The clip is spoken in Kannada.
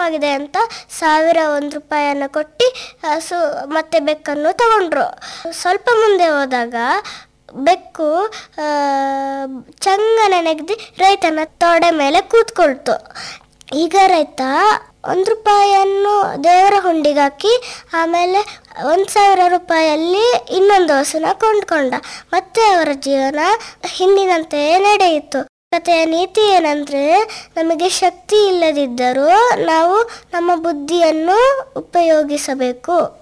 ಆಗಿದೆ ಅಂತ ಸಾವಿರ ಒಂದು ರೂಪಾಯಿಯನ್ನು ಕೊಟ್ಟು ಹಸು ಮತ್ತೆ ಬೆಕ್ಕನ್ನು ತಗೊಂಡ್ರು ಸ್ವಲ್ಪ ಮುಂದೆ ಹೋದಾಗ ಬೆಕ್ಕು ಆ, ಚಂಗನ ನೆಗ್ದು ರೈತನ ತೊಡೆ ಮೇಲೆ ಕೂತ್ಕೊಳ್ತು ಈಗ ರೈತ ಒಂದು ರೂಪಾಯಿಯನ್ನು ದೇವರ ಹುಂಡಿಗೆ ಹಾಕಿ ಆಮೇಲೆ ಒಂದು ಸಾವಿರ ರೂಪಾಯಲ್ಲಿ ಇನ್ನೊಂದು ಹಸುನ ಕೊಂಡ್ಕೊಂಡ ಮತ್ತೆ ಅವರ ಜೀವನ ಹಿಂದಿನಂತೆಯೇ ನಡೆಯಿತು ಕಥೆಯ ನೀತಿ ಏನಂದ್ರೆ ನಮಗೆ ಶಕ್ತಿ ಇಲ್ಲದಿದ್ದರೂ ನಾವು ನಮ್ಮ ಬುದ್ಧಿಯನ್ನು ಉಪಯೋಗಿಸಬೇಕು